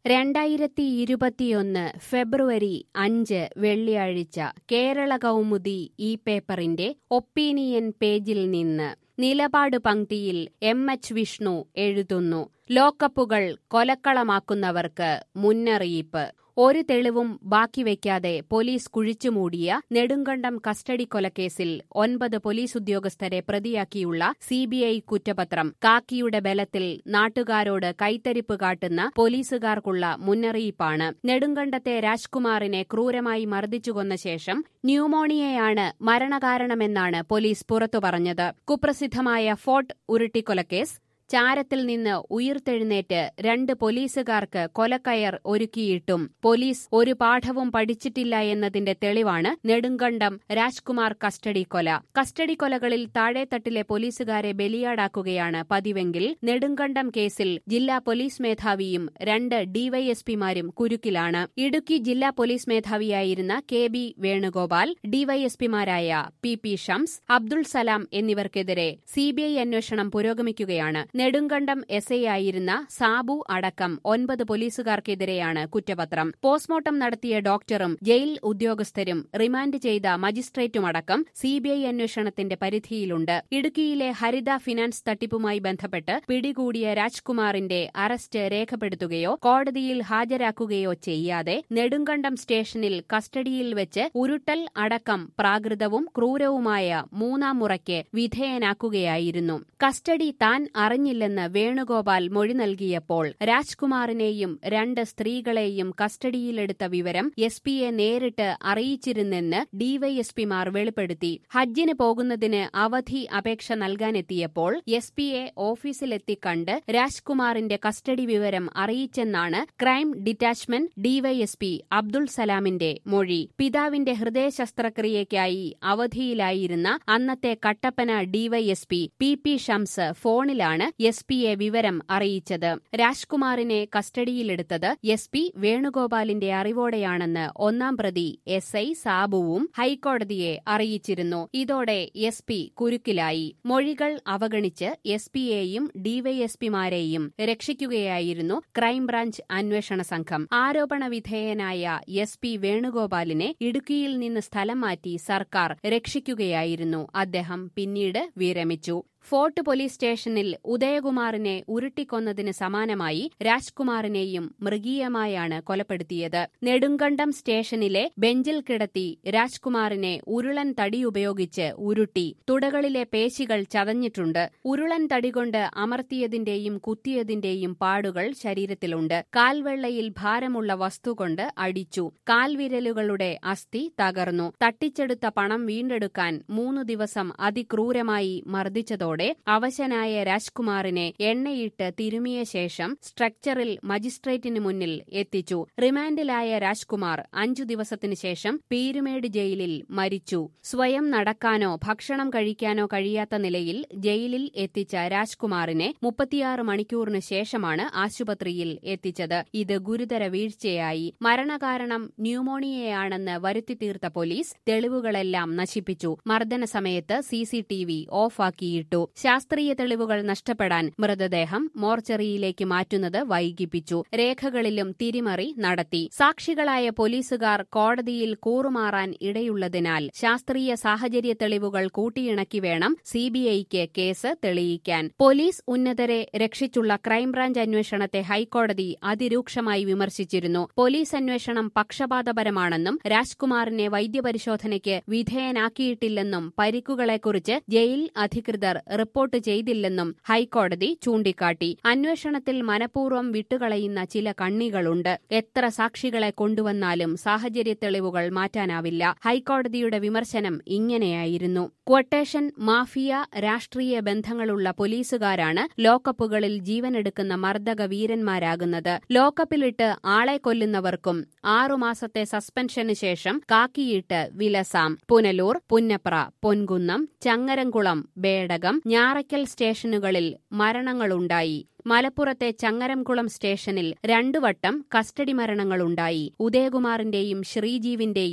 രണ്ടായിരത്തി ഇരുപത്തിയൊന്ന് ഫെബ്രുവരി അഞ്ച് വെള്ളിയാഴ്ച കേരള കൗമുദി ഈ പേപ്പറിന്റെ ഒപ്പീനിയൻ പേജിൽ നിന്ന് നിലപാട് പങ്ക്തിയിൽ എം എച്ച് വിഷ്ണു എഴുതുന്നു ലോക്കപ്പുകൾ കൊലക്കളമാക്കുന്നവർക്ക് മുന്നറിയിപ്പ് ഒരു തെളിവും ബാക്കി വയ്ക്കാതെ പോലീസ് കുഴിച്ചുമൂടിയ നെടുങ്കണ്ടം കസ്റ്റഡി കൊലക്കേസിൽ ഒൻപത് പോലീസ് ഉദ്യോഗസ്ഥരെ പ്രതിയാക്കിയുള്ള സിബിഐ കുറ്റപത്രം കാക്കിയുടെ ബലത്തിൽ നാട്ടുകാരോട് കൈത്തരിപ്പ് കാട്ടുന്ന പോലീസുകാർക്കുള്ള മുന്നറിയിപ്പാണ് നെടുങ്കണ്ടത്തെ രാജ്കുമാറിനെ ക്രൂരമായി മർദ്ദിച്ചു കൊന്ന ശേഷം ന്യൂമോണിയയാണ് മരണകാരണമെന്നാണ് പോലീസ് പുറത്തു പറഞ്ഞത് കുപ്രസിദ്ധമായ ഫോർട്ട് ഉരുട്ടിക്കൊലക്കേസ് ചാരത്തിൽ നിന്ന് ഉയിർത്തെഴുന്നേറ്റ് രണ്ട് പോലീസുകാർക്ക് കൊലക്കയർ ഒരുക്കിയിട്ടും പോലീസ് ഒരു പാഠവും പഠിച്ചിട്ടില്ല എന്നതിന്റെ തെളിവാണ് നെടുങ്കണ്ടം രാജ്കുമാർ കസ്റ്റഡി കൊല കസ്റ്റഡി കൊലകളിൽ താഴെത്തട്ടിലെ പോലീസുകാരെ ബലിയാടാക്കുകയാണ് പതിവെങ്കിൽ നെടുങ്കണ്ടം കേസിൽ ജില്ലാ പോലീസ് മേധാവിയും രണ്ട് ഡിവൈഎസ്പിമാരും കുരുക്കിലാണ് ഇടുക്കി ജില്ലാ പോലീസ് മേധാവിയായിരുന്ന കെ ബി വേണുഗോപാൽ ഡിവൈഎസ്പിമാരായ പി പി ഷംസ് അബ്ദുൾ സലാം എന്നിവർക്കെതിരെ സിബിഐ അന്വേഷണം പുരോഗമിക്കുകയാണ് നെടുങ്കണ്ടം എസ് ഐ ആയിരുന്ന സാബു അടക്കം ഒൻപത് പോലീസുകാർക്കെതിരെയാണ് കുറ്റപത്രം പോസ്റ്റ്മോർട്ടം നടത്തിയ ഡോക്ടറും ജയിൽ ഉദ്യോഗസ്ഥരും റിമാൻഡ് ചെയ്ത മജിസ്ട്രേറ്റുമടക്കം സിബിഐ അന്വേഷണത്തിന്റെ പരിധിയിലുണ്ട് ഇടുക്കിയിലെ ഹരിത ഫിനാൻസ് തട്ടിപ്പുമായി ബന്ധപ്പെട്ട് പിടികൂടിയ രാജ്കുമാറിന്റെ അറസ്റ്റ് രേഖപ്പെടുത്തുകയോ കോടതിയിൽ ഹാജരാക്കുകയോ ചെയ്യാതെ നെടുങ്കണ്ടം സ്റ്റേഷനിൽ കസ്റ്റഡിയിൽ വെച്ച് ഉരുട്ടൽ അടക്കം പ്രാകൃതവും ക്രൂരവുമായ മൂന്നാം മുറയ്ക്ക് വിധേയനാക്കുകയായിരുന്നു കസ്റ്റഡി താൻ അറിഞ്ഞില്ലെന്ന് വേണുഗോപാൽ മൊഴി നൽകിയപ്പോൾ രാജ്കുമാറിനെയും രണ്ട് സ്ത്രീകളെയും കസ്റ്റഡിയിലെടുത്ത വിവരം എസ് പിയെ നേരിട്ട് അറിയിച്ചിരുന്നെന്ന് ഡിവൈഎസ്പിമാർ വെളിപ്പെടുത്തി ഹജ്ജിന് പോകുന്നതിന് അവധി അപേക്ഷ നൽകാനെത്തിയപ്പോൾ എസ് പിയെ ഓഫീസിലെത്തി കണ്ട് രാജ്കുമാറിന്റെ കസ്റ്റഡി വിവരം അറിയിച്ചെന്നാണ് ക്രൈം ഡിറ്റാച്ച്മെന്റ് ഡിവൈഎസ്പി അബ്ദുൾ സലാമിന്റെ മൊഴി പിതാവിന്റെ ഹൃദയ ശസ്ത്രക്രിയയ്ക്കായി അവധിയിലായിരുന്ന അന്നത്തെ Kattappana DYSP P P Shams ഫോണിലാണ് എസ് പിയെ വിവരം അറിയിച്ചത് രാജ്കുമാറിനെ കസ്റ്റഡിയിലെടുത്തത് എസ് പി വേണുഗോപാലിന്റെ അറിവോടെയാണെന്ന് ഒന്നാം പ്രതി എസ് ഐ സാബുവും ഹൈക്കോടതിയെ അറിയിച്ചിരുന്നു ഇതോടെ എസ് പി കുരുക്കിലായി മൊഴികൾ അവഗണിച്ച് എസ് പിയെയും ഡിവൈഎസ്പിമാരെയും രക്ഷിക്കുകയായിരുന്നു ക്രൈംബ്രാഞ്ച് അന്വേഷണ സംഘം ആരോപണ വിധേയനായ എസ് പി വേണുഗോപാലിനെ ഇടുക്കിയിൽ നിന്ന് സ്ഥലം മാറ്റി സർക്കാർ രക്ഷിക്കുകയായിരുന്നു അദ്ദേഹം പിന്നീട് വിരമിച്ചു ഫോർട്ട് പോലീസ് സ്റ്റേഷനിൽ ഉദയകുമാറിനെ ഉരുട്ടിക്കൊന്നതിന് സമാനമായി രാജ്കുമാറിനെയും മൃഗീയമായാണ് കൊലപ്പെടുത്തിയത് നെടുങ്കണ്ടം സ്റ്റേഷനിലെ ബെഞ്ചിൽ കിടത്തി രാജ്കുമാറിനെ ഉരുളൻ തടിയുപയോഗിച്ച് ഉരുട്ടി തുടകളിലെ പേശികൾ ചതഞ്ഞിട്ടുണ്ട് ഉരുളൻ തടികൊണ്ട് അമർത്തിയതിന്റെയും കുത്തിയതിന്റെയും പാടുകൾ ശരീരത്തിലുണ്ട് കാൽവെള്ളയിൽ ഭാരമുള്ള വസ്തു കൊണ്ട് അടിച്ചു കാൽവിരലുകളുടെ അസ്ഥി തകർന്നു തട്ടിച്ചെടുത്ത പണം വീണ്ടെടുക്കാൻ മൂന്നു ദിവസം അതിക്രൂരമായി മർദ്ദിച്ചതോടെ അവശനായ രാജ്കുമാറിനെ എണ്ണയിട്ട് തിരുമിയ ശേഷം സ്ട്രക്ചറിൽ മജിസ്ട്രേറ്റിന് മുന്നിൽ എത്തിച്ചു റിമാൻഡിലായ രാജ്കുമാർ അഞ്ചു ദിവസത്തിനു ശേഷം പീരുമേട് ജയിലിൽ മരിച്ചു സ്വയം നടക്കാനോ ഭക്ഷണം കഴിക്കാനോ കഴിയാത്ത നിലയിൽ ജയിലിൽ എത്തിച്ച രാജ്കുമാറിനെ മുപ്പത്തിയാറ് മണിക്കൂറിനു ശേഷമാണ് ആശുപത്രിയിൽ എത്തിച്ചത് ഇത് ഗുരുതര വീഴ്ചയായി മരണകാരണം ന്യൂമോണിയയാണെന്ന് വരുത്തി തീർത്ത പോലീസ് തെളിവുകളെല്ലാം നശിപ്പിച്ചു മർദ്ദന സമയത്ത് സിസിടിവി ഓഫാക്കിയിട്ടു ശാസ്ത്രീയ തെളിവുകൾ നഷ്ടപ്പെടാൻ മൃതദേഹം മോർച്ചറിയിലേക്ക് മാറ്റുന്നത് വൈകിപ്പിച്ചു രേഖകളിലും തിരിമറി നടത്തി സാക്ഷികളായ പോലീസുകാർ കോടതിയിൽ കൂറുമാറാൻ ഇടയുള്ളതിനാൽ ശാസ്ത്രീയ സാഹചര്യ തെളിവുകൾ കൂട്ടിയിണക്കി വേണം സിബിഐക്ക് കേസ് തെളിയിക്കാൻ പോലീസ് ഉന്നതരെ രക്ഷിച്ചുള്ള ക്രൈംബ്രാഞ്ച് അന്വേഷണത്തെ ഹൈക്കോടതി അതിരൂക്ഷമായി വിമർശിച്ചിരുന്നു പോലീസ് അന്വേഷണം പക്ഷപാതപരമാണെന്നും രാജ്കുമാറിനെ വൈദ്യപരിശോധനയ്ക്ക് വിധേയനാക്കിയിട്ടില്ലെന്നും പരിക്കുകളെക്കുറിച്ച് ജയിൽ അധികൃതർ റിപ്പോർട്ട് ചെയ്തില്ലെന്നും ഹൈക്കോടതി ചൂണ്ടിക്കാട്ടി അന്വേഷണത്തിൽ മനഃപൂർവ്വം വിട്ടുകളയുന്ന ചില കണ്ണികളുണ്ട് എത്ര സാക്ഷികളെ കൊണ്ടുവന്നാലും സാഹചര്യ തെളിവുകൾ മാറ്റാനാവില്ല ഹൈക്കോടതിയുടെ വിമർശനം ഇങ്ങനെയായിരുന്നു ക്വട്ടേഷൻ മാഫിയ രാഷ്ട്രീയ ബന്ധങ്ങളുള്ള പോലീസുകാരാണ് ലോക്കപ്പുകളിൽ ജീവനെടുക്കുന്ന മർദ്ദക വീരന്മാരാകുന്നത് ലോക്കപ്പിലിട്ട് ആളെ കൊല്ലുന്നവർക്കും ആറുമാസത്തെ സസ്പെൻഷന് ശേഷം കാക്കിയിട്ട് വിലസാം പുനലൂർ പുന്നപ്ര പൊൻകുന്നം ചങ്ങരംകുളം ബേടകം ഞാറയ്ക്കൽ സ്റ്റേഷനുകളിൽ മരണങ്ങളുണ്ടായി മലപ്പുറത്തെ ചങ്ങരംകുളം സ്റ്റേഷനിൽ രണ്ടുവട്ടം കസ്റ്റഡി മരണങ്ങളുണ്ടായി ഉദയകുമാറിന്റെയും ശ്രീജീവിന്റെയും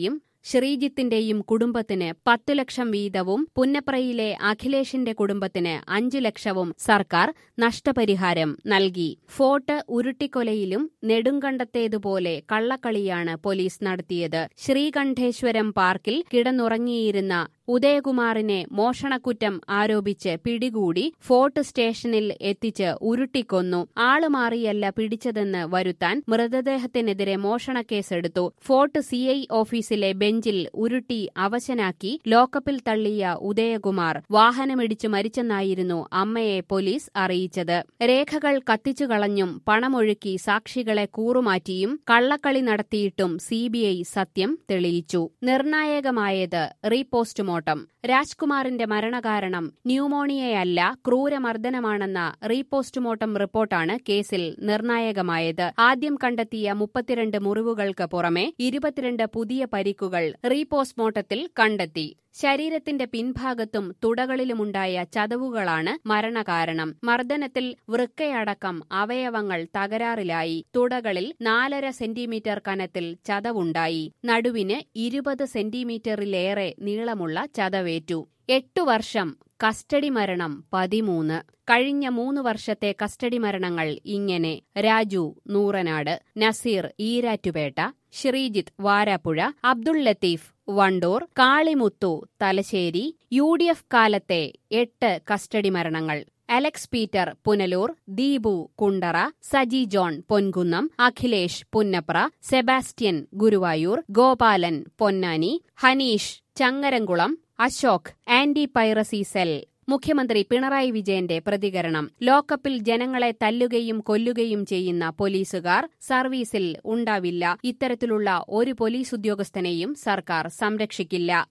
ശ്രീജിത്തിന്റെയും കുടുംബത്തിന് പത്തു ലക്ഷം വീതവും പുന്നപ്രയിലെ അഖിലേഷിന്റെ കുടുംബത്തിന് അഞ്ചു ലക്ഷവും സർക്കാർ നഷ്ടപരിഹാരം നൽകി ഫോർട്ട് ഉരുട്ടിക്കൊലയിലും നെടുങ്കണ്ടത്തേതുപോലെ കള്ളക്കളിയാണ് പോലീസ് നടത്തിയത് ശ്രീകണ്ഠേശ്വരം പാർക്കിൽ കിടന്നുറങ്ങിയിരുന്ന ഉദയകുമാറിനെ മോഷണക്കുറ്റം ആരോപിച്ച് പിടികൂടി ഫോർട്ട് സ്റ്റേഷനിൽ എത്തിച്ച് ഉരുട്ടിക്കൊന്നു ആളുമാറിയല്ല പിടിച്ചതെന്ന് വരുത്താൻ മൃതദേഹത്തിനെതിരെ മോഷണക്കേസെടുത്തു ഫോർട്ട് സിഐ ഓഫീസിലെ ബെഞ്ചിൽ ഉരുട്ടി അവശനാക്കി ലോക്കപ്പിൽ തള്ളിയ ഉദയകുമാർ വാഹനമിടിച്ചു മരിച്ചെന്നായിരുന്നു അമ്മയെ പോലീസ് അറിയിച്ചത് രേഖകൾ കത്തിച്ചു കളഞ്ഞും പണമൊഴുക്കി സാക്ഷികളെ കൂറുമാറ്റിയും കള്ളക്കളി നടത്തിയിട്ടും സിബിഐ സത്യം തെളിയിച്ചു നിർണായകമായത് റീപോസ്റ്റ്മോർട്ടം രാജ്കുമാറിന്റെ മരണകാരണം ന്യൂമോണിയയല്ല ക്രൂരമർദ്ദനമാണെന്ന റീപോസ്റ്റ്മോർട്ടം റിപ്പോർട്ടാണ് കേസിൽ നിർണായകമായത് ആദ്യം കണ്ടെത്തിയ മുപ്പത്തിരണ്ട് മുറിവുകൾക്ക് പുറമെ ഇരുപത്തിരണ്ട് പുതിയ പരിക്കുകൾ റീപോസ്റ്റ്മോർട്ടത്തിൽ കണ്ടെത്തി ശരീരത്തിന്റെ പിൻഭാഗത്തും തുടകളിലുമുണ്ടായ ചതവുകളാണ് മരണകാരണം മർദ്ദനത്തിൽ വൃക്കയടക്കം അവയവങ്ങൾ തകരാറിലായി തുടകളിൽ നാലര സെന്റിമീറ്റർ കനത്തിൽ ചതവുണ്ടായി നടുവിന് ഇരുപത് സെന്റിമീറ്ററിലേറെ നീളമുള്ള ചതവേറ്റു എട്ടു വർഷം കസ്റ്റഡി മരണം പതിമൂന്ന് കഴിഞ്ഞ മൂന്ന് വർഷത്തെ കസ്റ്റഡി മരണങ്ങൾ ഇങ്ങനെ Raju Nooranad Nazeer Erattupetta Sreejith Varapuzha Abdul Latheef Vandoor Kalimuthu Thalassery U D F കാലത്തെ എട്ട് കസ്റ്റഡി മരണങ്ങൾ Alex Peter Punalur Deepu Kundara Saji John Ponkunnam Akhilesh Punnapra Sebastian Guruvayur Gopalan Ponnani Haneesh Changaramkulam Ashok anti piracy cell മുഖ്യമന്ത്രി പിണറായി വിജയന്റെ പ്രതികരണം ലോക്കപ്പിൽ ജനങ്ങളെ തല്ലുകയും കൊല്ലുകയും ചെയ്യുന്ന പോലീസുകാർ സർവീസിൽ ഉണ്ടാവില്ല ഇത്തരത്തിലുള്ള ഒരു പോലീസ് ഉദ്യോഗസ്ഥനെയും സർക്കാർ സംരക്ഷിക്കില്ല